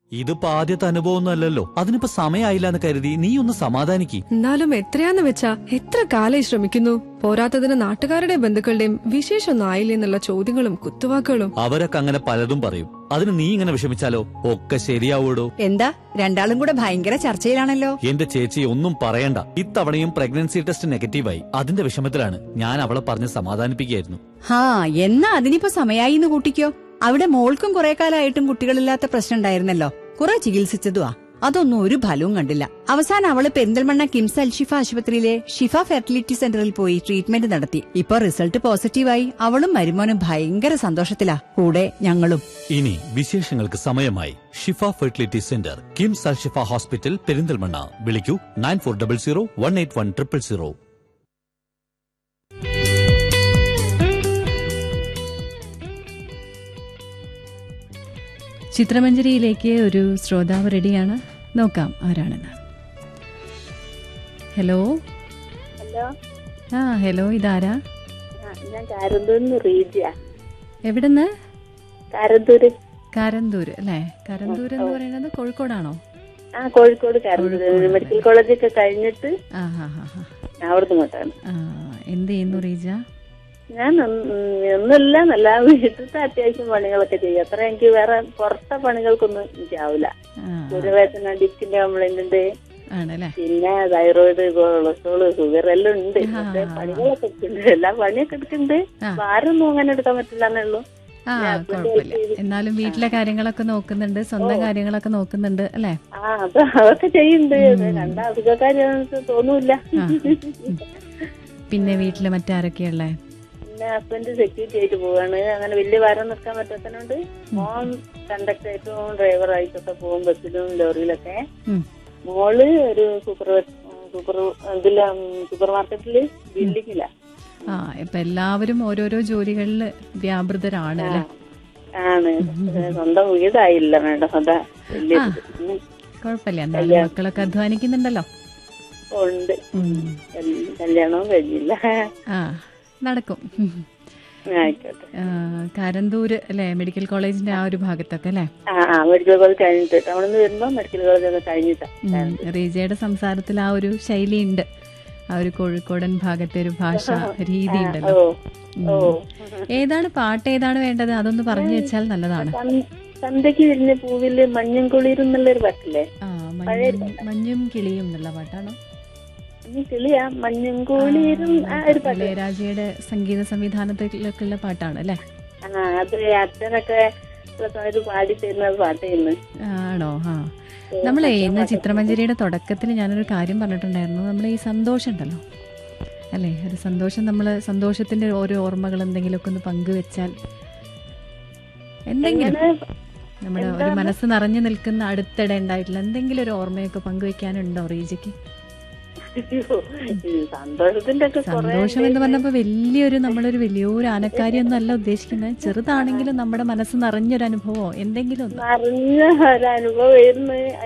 ഇതിപ്പോ ആദ്യത്തെ അനുഭവമൊന്നും അല്ലല്ലോ അതിനിപ്പോ സമയമായില്ല എന്ന് കരുതി നീ ഒന്ന് സമാധാനിക്ക് എന്നാലും എത്രയാന്ന് വെച്ചാ എത്ര കാലായി ശ്രമിക്കുന്നു പോരാത്തതിന് നാട്ടുകാരുടെ ബന്ധുക്കളുടെയും വിശേഷമൊന്നും ആയില്ലേ എന്നുള്ള ചോദ്യങ്ങളും കുത്തുവാക്കുകളും അവരൊക്കെ അങ്ങനെ പലതും പറയും അതിന് നീ ഇങ്ങനെ വിഷമിച്ചാലോ ഒക്കെ ശരിയാവൂടോ എന്താ രണ്ടാളും കൂടെ ഭയങ്കര ചർച്ചയിലാണല്ലോ എന്റെ ചേച്ചി ഒന്നും പറയണ്ട ഇത്തവണയും പ്രഗ്നൻസി ടെസ്റ്റ് നെഗറ്റീവായി അതിന്റെ വിഷമത്തിലാണ് ഞാൻ അവളെ പറഞ്ഞ് സമാധാനിപ്പിക്കുകയായിരുന്നു ഹാ എന്നാ അതിനിപ്പോ സമയായിന്ന് കൂട്ടിക്കോ അവിടെ മോൾക്കും കുറെ കാലമായിട്ടും കുട്ടികളില്ലാത്ത പ്രശ്നം ഉണ്ടായിരുന്നല്ലോ കുറെ ചികിത്സിച്ചതുവാ അതൊന്നും ഒരു ഫലവും കണ്ടില്ല അവസാനം അവള് പെരിന്തൽമണ്ണ കിംസ് അൽഷിഫ ആശുപത്രിയിലെ ഷിഫ ഫെർട്ടിലിറ്റി സെന്ററിൽ പോയി ട്രീറ്റ്മെന്റ് നടത്തി ഇപ്പൊ റിസൾട്ട് പോസിറ്റീവായി അവളും മരുമോനും ഭയങ്കര സന്തോഷത്തിലാ കൂടെ ഞങ്ങളും ഇനി വിശേഷങ്ങൾക്ക് സമയമായി Shifa fertility centre KIMS Al Shifa hospital Perinthalmanna വിളിക്കൂ nine four double zero one eight one triple zero ചിത്രമഞ്ജരിയിലേക്ക് ഒരു ശ്രോതാവ് റെഡിയാണ് നോക്കാം ആരാണെന്ന് ഹലോ ഹലോ ആ ഹലോ ഇതാരാ ആ, ഞാൻ കാരന്തൂരിന്ന് റീജിയ എവിടുന്ന് കാരന്തൂര് കാരന്തൂർ അല്ലേ കാരന്തൂർ എന്ന് പറയുന്നത് കോഴിക്കോടാണോ ആ കോഴിക്കോട് കാരന്തൂര് മെഡിക്കൽ കോളേജൊക്കെ കഴിഞ്ഞിട്ട് ആ ഹാ ഹാ ഹാ അവിടുന്ന് ഇങ്ങോട്ടാണ് ആ എന്ത് ചെയ്യുന്നു റീജ ഞാൻ ഒന്നും- ഒന്നുമില്ല നല്ല വീട്ടിലത്തെ അത്യാവശ്യം പണികളൊക്കെ ചെയ്യും അത്ര എനിക്ക് വേറെ പുറത്തെ പണികൾക്കൊന്നും എനിക്കാവില്ല ആ ഗുരുവേദന ഡിസ്കിന്റെ കംപ്ലൈന്റ് ഉണ്ട് ആണല്ലേ പിന്നെ തൈറോയിഡ് കൊളസ്ട്രോള് ഷുഗർ എല്ലാം ഉണ്ട് ആ. പക്ഷെ പണികളൊക്കെ എടുക്കുന്നുണ്ട് എല്ലാ പണിയൊക്കെ എടുക്കുന്നുണ്ട് ആ. ഭാരമൊന്നും അങ്ങനെ എടുക്കാൻ പറ്റില്ല എന്നുള്ളൂ ആ കുഴപ്പമില്ല എന്നാലും വീട്ടിലെ കാര്യങ്ങളൊക്കെ നോക്കുന്നുണ്ട് സ്വന്തം കാര്യങ്ങളൊക്കെ നോക്കുന്നുണ്ട് അല്ലേ ആ അത് അതൊക്കെ ചെയ്യുന്നുണ്ട് അത് കണ്ട അസുഖക്കാരെന്ന് തോന്നൂല ആ. പിന്നെ വീട്ടില് മറ്റാരൊക്കെയുള്ളേ പിന്നെ ഹസ്ബൻഡ് സെക്യൂരിറ്റി ആയിട്ട് പോവാണ് അങ്ങനെ വലിയ ഭാരം നിൽക്കാൻ പറ്റാത്തതുകൊണ്ട് മോൻ കണ്ടക്ടർ ആയിട്ടും ഡ്രൈവർ ആയിട്ടൊക്കെ പോകും ബസ്സിലും ലോറിയിലൊക്കെ ഉം. മോള് ഒരു സൂപ്പർ സൂപ്പർ ഇതില് സൂപ്പർ മാർക്കറ്റില് ബിൽഡിങ്ങില ആ ഇപ്പൊ എല്ലാവരും ഓരോരോ ജോലികളിൽ വ്യാപൃതരാണ് അല്ലേ ആണ് സ്വന്തം വീടായില്ല മേഡം അതാ വലിയ ഇത്. ഉം. കുഴപ്പമില്ല എന്നാലും മക്കളൊക്കെ അധ്വാനിക്കുന്നുണ്ടല്ലോ ഉണ്ട് ഉം. കല്യ- കല്യാണവും കഴിഞ്ഞില്ല ആ നടക്കും ആയിക്കോട്ടെ ആ, കാരന്തൂര് അല്ലേ മെഡിക്കൽ കോളേജിന്റെ ആ ഒരു ഭാഗത്തൊക്കെ അല്ലേ ആ ആ മെഡിക്കൽ കോളേജ് കഴിഞ്ഞിട്ട് അവിടെ നിന്ന് വരുമ്പോ മെഡിക്കൽ കോളേജൊക്കെ കഴിഞ്ഞിട്ടാ ഉം. റീജയുടെ സംസാരത്തിൽ ആ ഒരു ശൈലി ഉണ്ട് ആ ഒരു കോഴിക്കോടൻ ഭാഗത്തെ ഒരു ഭാഷ രീതി ഓ ഉണ്ടല്ലോ ഓ ഏതാണ് പാട്ട് ഏതാണ് വേണ്ടത് അതൊന്ന് പറഞ്ഞു വെച്ചാൽ നല്ലതാണ് സന്- സന്ധ്യക്ക് വിരിഞ്ഞ പൂവില് മഞ്ഞും കുളിരും എന്നുള്ളൊരു പാട്ടില്ലേ ആ മഞ്ഞും മഞ്ഞും കിളിയും എന്നുള്ള പാട്ടാണോ മഞ്ഞും കിളിയാ മഞ്ഞും കുളിരും ആ ഒരു പാട്ട് ഇളയരാജയുടെ സംഗീത സംവിധാനത്തിലൊക്കെയുള്ള പാട്ടാണ് അല്ലേ ആ അത് അച്ഛനൊക്കെ ഉള്ള സമയത്ത് പാടി തരുന്ന പാട്ടായിരുന്നു ആണോ ആ നമ്മളെ ഇന്ന് ചിത്രമഞ്ജരിയുടെ തുടക്കത്തിൽ ഞാനൊരു കാര്യം പറഞ്ഞിട്ടുണ്ടായിരുന്നു നമ്മൾ ഈ സന്തോഷം ഉണ്ടല്ലോ അല്ലേ ഒരു സന്തോഷം നമ്മൾ സന്തോഷത്തിന്റെ ഓരോ ഓർമ്മകൾ എന്തെങ്കിലുമൊക്കെ ഒന്ന് പങ്കുവെച്ചാൽ എന്തെങ്കിലും നമ്മുടെ ഒരു മനസ്സ് നിറഞ്ഞു നിൽക്കുന്ന അടുത്തിടെ ഉണ്ടായിട്ടുള്ള എന്തെങ്കിലും ഒരു ഓർമ്മയൊക്കെ പങ്കുവെക്കാനുണ്ടോ റീജയ്ക്ക് സന്തോഷത്തിന്റെ ഒക്കെ സന്തോഷം എന്ന് പറഞ്ഞപ്പോ വലിയൊരു നമ്മളൊരു വലിയൊരു ആനക്കാരിയൊന്നും അല്ല ഉദ്ദേശിക്കുന്നത് ചെറുതാണെങ്കിലും നമ്മുടെ മനസ്സ് നിറഞ്ഞൊരു അനുഭവമോ എന്തെങ്കിലും ഒന്ന് അറിഞ്ഞ ഒരു അനുഭവമായിരുന്നു